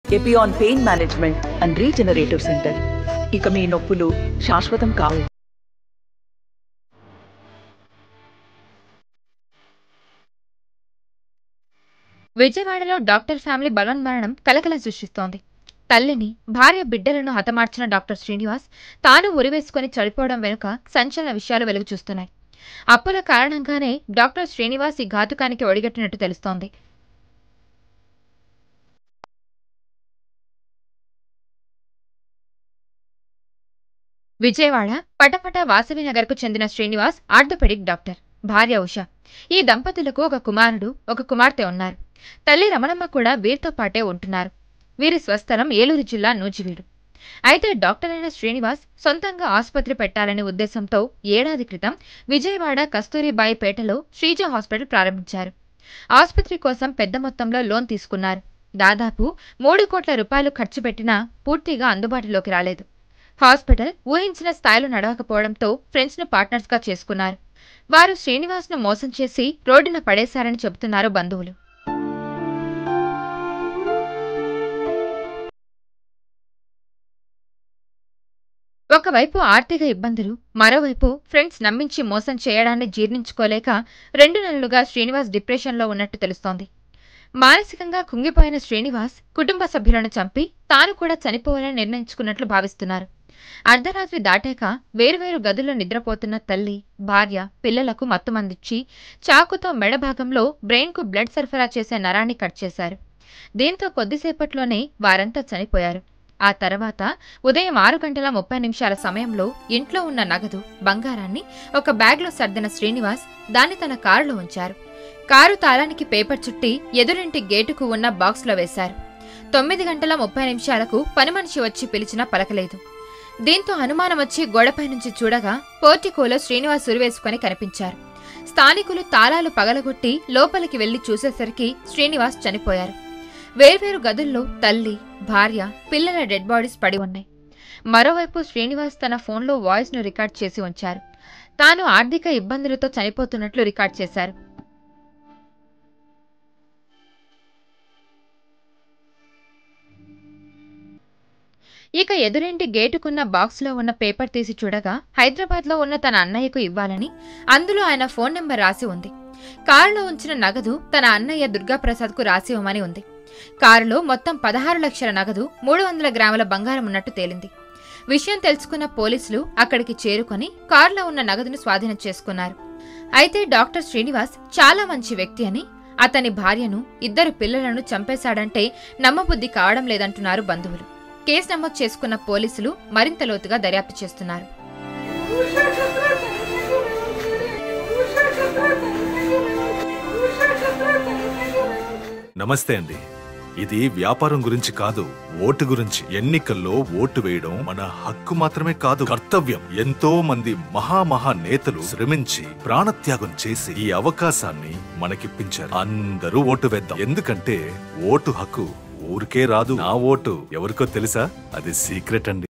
Epione pain management and regenerative center ఇక మీ నొప్పులు శాశ్వతం కావు విజయవాడలో డాక్టర్ ఫ్యామిలీ బలవన్మరణం కలకలం సృష్టిస్తోంది తల్లిని భార్య బిడ్డలను హతమార్చిన డాక్టర్ శ్రీనివాస్ తాను ఉరివేసుకుని చనిపోవడం వెనుక సంచలన విషయాలు వెలుగు చూస్తున్నాయి అప్పుల కారణంగానే డాక్టర్ శ్రీనివాస్ ఈ ఘాతుకానికి ఒడిగట్టినట్టు తెలుస్తోంది విజయవాడ పటపట వాసవి నగర్కు చెందిన శ్రీనివాస్ ఆర్థోపెడిక్ డాక్టర్ భార్య ఉష ఈ దంపతులకు ఒక కుమారుడు ఒక కుమార్తె ఉన్నారు తల్లి రమణమ్మ కూడా వీరితో పాటే ఉంటున్నారు వీరి స్వస్థలం ఏలూరు జిల్లా నూజివీడు అయితే డాక్టర్ అయిన శ్రీనివాస్ సొంతంగా ఆసుపత్రి పెట్టాలనే ఉద్దేశంతో ఏడాది క్రితం విజయవాడ కస్తూరిబాయి పేటలో శ్రీజ హాస్పిటల్ ప్రారంభించారు ఆసుపత్రి కోసం పెద్ద మొత్తంలో లోన్ తీసుకున్నారు దాదాపు మూడు కోట్ల రూపాయలు ఖర్చు పెట్టినా పూర్తిగా అందుబాటులోకి రాలేదు హాస్పిటల్ ఊహించిన స్థాయిలో నడవకపోవడంతో ఫ్రెండ్స్ను పార్ట్నర్స్గా చేసుకున్నారు వారు శ్రీనివాస్ను మోసం చేసి రోడ్డున పడేశారని చెబుతున్నారు బంధువులు ఒకవైపు ఆర్థిక ఇబ్బందులు మరోవైపు ఫ్రెండ్స్ నమ్మించి మోసం చేయడాన్ని జీర్ణించుకోలేక రెండు నెలలుగా శ్రీనివాస్ డిప్రెషన్లో ఉన్నట్టు తెలుస్తోంది మానసికంగా కుంగిపోయిన శ్రీనివాస్ కుటుంబ సభ్యులను చంపి తాను కూడా చనిపోవాలని నిర్ణయించుకున్నట్లు భావిస్తున్నారు అర్ధరాత్రి దాటాక వేరువేరు గదుల్లో నిద్రపోతున్న తల్లి భార్య పిల్లలకు మత్తుమందిచ్చి చాకుతో మెడ భాగంలో బ్రెయిన్కు బ్లడ్ సరఫరా చేసే నరాన్ని కట్ చేశారు దీంతో కొద్దిసేపట్లోనే వారంతా చనిపోయారు ఆ తర్వాత ఉదయం ఆరు గంటల ముప్పై నిమిషాల సమయంలో ఇంట్లో ఉన్న నగదు బంగారాన్ని ఒక బ్యాగ్లో సర్దిన శ్రీనివాస్ దాన్ని తన కారులో ఉంచారు కారు తాళానికి పేపర్ చుట్టి ఎదురింటి గేటుకు ఉన్న బాక్స్లో వేశారు తొమ్మిది గంటల ముప్పై నిమిషాలకు పని మనిషి వచ్చి పిలిచినా పలకలేదు దీంతో అనుమానం వచ్చి గోడపై నుంచి చూడగా పోర్టికోలో శ్రీనివాస్ ఉరివేసుకొని కనిపించారు స్థానికులు తాళాలు పగలగొట్టి లోపలికి వెళ్లి చూసేసరికి శ్రీనివాస్ చనిపోయారు వేర్వేరు గదుల్లో తల్లి భార్య పిల్లల డెడ్ బాడీస్ పడి ఉన్నాయి మరోవైపు శ్రీనివాస్ తన ఫోన్లో వాయిస్ను రికార్డ్ చేసి ఉంచారు తాను ఆర్థిక ఇబ్బందులతో చనిపోతున్నట్లు రికార్డ్ చేశారు ఇక ఎదురింటి గేటుకున్న బాక్స్లో ఉన్న పేపర్ తీసి చూడగా హైదరాబాద్లో ఉన్న తన అన్నయ్యకు ఇవ్వాలని అందులో ఆయన ఫోన్ నెంబర్ రాసి ఉంది కారులో ఉంచిన నగదు తన అన్నయ్య దుర్గాప్రసాద్కు రాసి ఇవ్వమని ఉంది కారులో మొత్తం పదహారు లక్షల నగదు మూడు వందల గ్రాముల బంగారం ఉన్నట్టు తేలింది విషయం తెలుసుకున్న పోలీసులు అక్కడికి చేరుకొని కారులో ఉన్న నగదును స్వాధీనం చేసుకున్నారు అయితే డాక్టర్ శ్రీనివాస్ చాలా మంచి వ్యక్తి అని అతని భార్యను ఇద్దరు పిల్లలను చంపేశాడంటే నమ్మబుద్ధి కావడం లేదంటున్నారు బంధువులు కేసు నమోదు చేసుకున్న పోలీసులు మరింత లోతుగా దర్యాప్తు చేస్తున్నారు నమస్తే అండి ఇది వ్యాపారం గురించి కాదు ఓటు గురించి ఎన్నికల్లో ఓటు వేయడం మన హక్కు మాత్రమే కాదు కర్తవ్యం ఎంతో మంది మహామహా నేతలు శ్రమించి ప్రాణత్యాగం చేసి ఈ అవకాశాన్ని మనకిప్పించారు అందరూ ఓటు వేద్దాం ఎందుకంటే ఓటు హక్కు ఊరికే రాదు నా ఓటు ఎవరికో తెలుసా అది సీక్రెట్ అండి